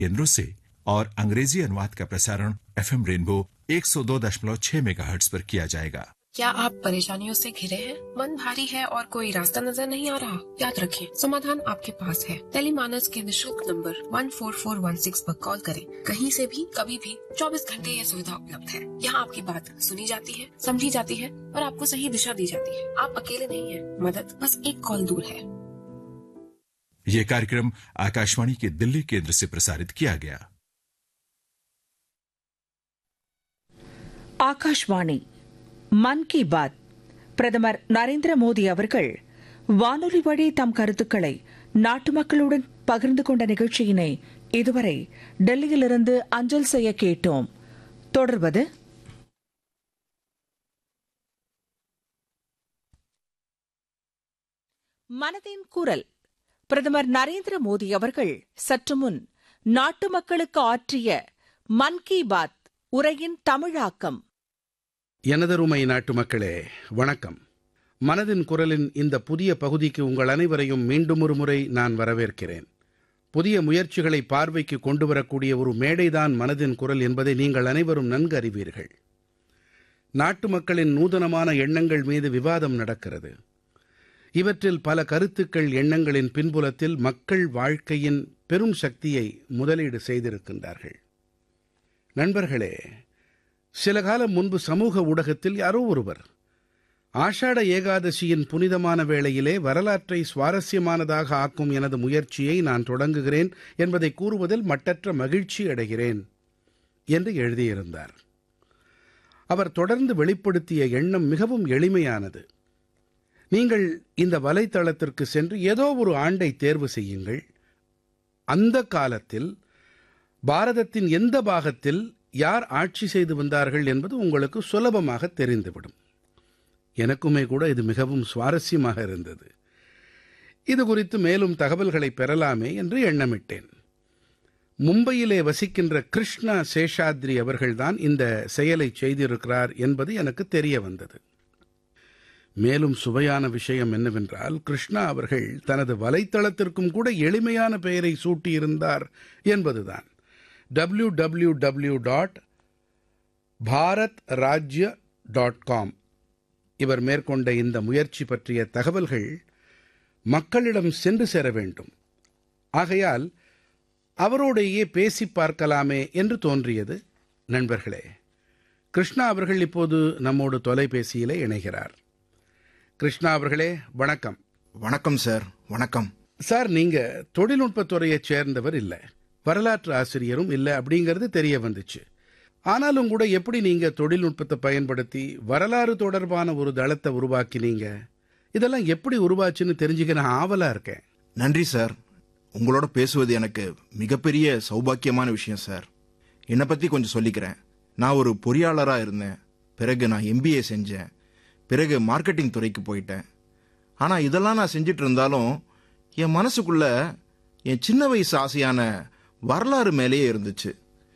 केंद्रों से और अंग्रेजी अनुवाद का प्रसारण एफएम रेनबो 102.6 मेगाहर्ट्ज पर किया जाएगा क्या आप परेशानियों से घिरे हैं मन भारी है और कोई रास्ता नजर नहीं आ रहा याद रखें समाधान आपके पास है टेलीमानस के निशुल्क नंबर 14416 पर कॉल करें कहीं से भी कभी भी 24 घंटे ये सुविधा उपलब्ध है यहाँ आपकी बात सुनी जाती है समझी जाती है और आपको सही दिशा दी जाती है आप अकेले नहीं हैं मदद बस एक कॉल दूर है ये कार्यक्रम आकाशवाणी के दिल्ली केंद्र से प्रसारित किया गया ஆகாஷ்வாணி மன் கி பாத் பிரதமர் நரேந்திர மோடி அவர்கள் வானொலி வழி தம் கருத்துக்களை நாட்டு மக்களுடன் பகிர்ந்து கொண்ட நிகழ்ச்சியினை இதுவரை டெல்லியிலிருந்து அஞ்சல் செய்ய கேட்டோம் தொடர்வது மனதின் குரல் பிரதமர் நரேந்திர மோடி அவர்கள் சற்று முன் நாட்டு மக்களுக்கு ஆற்றிய மன் கி பாத் உரையின் தமிழாக்கம் எனதருமை நாட்டு மக்களே வணக்கம் மனதின் குரலின் இந்த புதிய பகுதிக்கு உங்கள் அனைவரையும் மீண்டும் ஒரு முறை நான் வரவேற்கிறேன் புதிய முயற்சிகளை பார்வைக்கு கொண்டு வரக்கூடிய ஒரு மேடைதான் மனதின் குரல் என்பதை நீங்கள் அனைவரும் நன்கு அறிவீர்கள் நாட்டு மக்களின் நூதனமான எண்ணங்கள் மீது விவாதம் நடக்கிறது இவற்றில் பல கருத்துக்கள் எண்ணங்களின் பின்புலத்தில் மக்கள் வாழ்க்கையின் பெரும் சக்தியை முதலீடு செய்திருக்கின்றார்கள் நண்பர்களே சில காலம் முன்பு சமூக ஊடகத்தில் யாரோ ஒருவர் ஆஷாட ஏகாதசியின் புனிதமான வேளையிலே வரலாற்றை சுவாரஸ்யமானதாக ஆக்கும் எனது முயற்சியை நான் தொடங்குகிறேன் என்பதை கூறுவதில் மட்டற்ற மகிழ்ச்சி அடைகிறேன் என்று எழுதியிருந்தார் அவர் தொடர்ந்து வெளிப்படுத்திய எண்ணம் மிகவும் எளிமையானது நீங்கள் இந்த வலைத்தளத்திற்கு சென்று ஏதோ ஒரு ஆண்டை தேர்வு செய்யுங்கள் அந்த காலத்தில் பாரதத்தின் எந்த பாகத்தில் யார் ஆட்சி செய்து வந்தார்கள் என்பது உங்களுக்கு சுலபமாக தெரிந்துவிடும் எனக்குமே கூட இது மிகவும் சுவாரஸ்யமாக இருந்தது இது குறித்து மேலும் தகவல்களை பெறலாமே என்று எண்ணமிட்டேன் மும்பையிலே வசிக்கின்ற கிருஷ்ணா சேஷாத்ரி அவர்கள்தான் இந்த செயலை செய்திருக்கிறார் என்பது எனக்கு தெரிய வந்தது மேலும் சுவையான விஷயம் என்னவென்றால் கிருஷ்ணா அவர்கள் தனது வலைத்தளத்திற்கும் கூட எளிமையான பெயரை சூட்டியிருந்தார் என்பதுதான் W W W dot Bharat Rajya dot com இவர் மேற்கொண்ட இந்த முயற்சி பற்றிய தகவல்கள் மக்களிடம் சென்று சேர வேண்டும் ஆகையால் அவரோடையே பேசி பார்க்கலாமே என்று தோன்றியது நண்பர்களே கிருஷ்ணா அவர்கள் இப்போது நம்மோடு தொலைபேசியிலே இணைகிறார் கிருஷ்ணா அவர்களே வணக்கம் வணக்கம் சார் வணக்கம் சார் நீங்க தொழில்நுட்பத்துறையைச் சேர்ந்தவர் இல்ல வரலாற்று ஆசிரியரும் இல்ல அப்படிங்கிறது தெரிய வந்துச்சு ஆனாலும் கூட எப்படி நீங்க தொழில்நுட்பத்தை பயன்படுத்தி வரலாறு தொடர்பான ஒரு தளத்தை உருவாக்கினீங்க இதெல்லாம் எப்படி உருவாச்சுன்னு தெரிஞ்சுக்க நான் ஆவலா இருக்கேன் நன்றி சார் உங்களோட பேசுவது எனக்கு மிகப்பெரிய சௌபாக்கியமான விஷயம் சார் என்னை பத்தி கொஞ்சம் சொல்லிக்கிறேன் நான் ஒரு பொறியாளரா இருந்தேன் பிறகு நான் எம்பிஏ செஞ்சேன் பிறகு மார்க்கெட்டிங் துறைக்கு போயிட்டேன் ஆனா இதெல்லாம் நான் செஞ்சுட்டு இருந்தாலும் என் மனசுக்குள்ள என் சின்ன வயசு ஆசையான வரலாறு மேலேயே இருந்துச்சு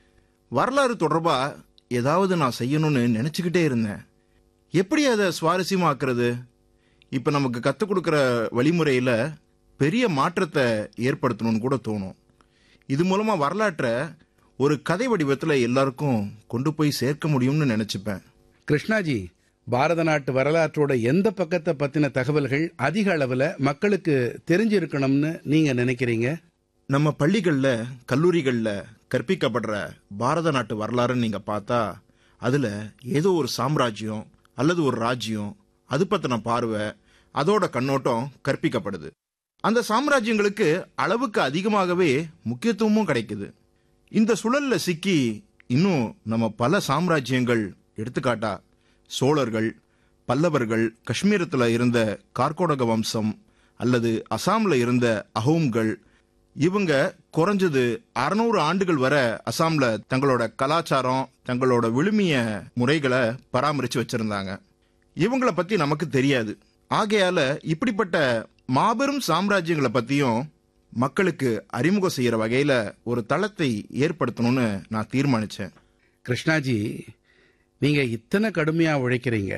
வரலாறு தொடர்பா ஏதாவது நான் செய்யணும்னு நினைச்சுக்கிட்டே இருந்தேன் எப்படி அதை சுவாரஸ்யமாக்குறது இப்ப நமக்கு கத்துக் கொடுக்கிற வழிமுறையில பெரிய மாற்றத்தை ஏற்படுத்தணும்னு கூட தோணும் இது மூலமா வரலாற்றை ஒரு கதை வடிவத்துல எல்லாருக்கும் கொண்டு போய் சேர்க்க முடியும்னு நினைச்சுப்பேன் கிருஷ்ணாஜி பாரத நாட்டு வரலாற்றோட எந்த பக்கத்தை பத்தின தகவல்கள் அதிக அளவுல மக்களுக்கு தெரிஞ்சிருக்கணும்னு நீங்க நினைக்கிறீங்க நம்ம பள்ளிகள்ல கல்லூரிகள்ல கற்பிக்கப்படுற பாரத நாட்டு வரலாறுன்னு நீங்க பார்த்தா அதுல ஏதோ ஒரு சாம்ராஜ்யம் அல்லது ஒரு ராஜ்யம் அது பத்தின பார்வை அதோட கண்ணோட்டம் கற்பிக்கப்படுது அந்த சாம்ராஜ்யங்களுக்கு அளவுக்கு அதிகமாகவே முக்கியத்துவமும் கிடைக்குது இந்த சுழல்ல சிக்கி இன்னும் நம்ம பல சாம்ராஜ்யங்கள் எடுத்துக்காட்டா சோழர்கள் பல்லவர்கள் காஷ்மீரத்துல இருந்த கார்கோடக வம்சம் அல்லது அசாம்ல இருந்த அஹோம்கள் இவங்க குறைஞ்சது அறுநூறு ஆண்டுகள் வரை அசாம்ல தங்களோட கலாச்சாரம் தங்களோட விழுமிய முறைகளை பராமரிச்சு வச்சிருந்தாங்க இவங்கள பத்தி நமக்கு தெரியாது ஆகையால இப்படிப்பட்ட மாபெரும் சாம்ராஜ்யங்களை பத்தியும் மக்களுக்கு அறிமுகம் செய்யற வகையில ஒரு தளத்தை ஏற்படுத்தணும்னு நான் தீர்மானிச்சேன் கிருஷ்ணாஜி நீங்க இத்தனை கடுமையா உழைக்கிறீங்க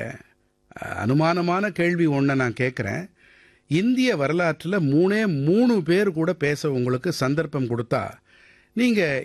அனுமானமான கேள்வி ஒன்றை நான் கேட்குறேன் இந்திய வரலாற்றில் மூணே மூணு பேர் கூட பேச உங்களுக்கு சந்தர்ப்பம் கொடுத்தா நீங்க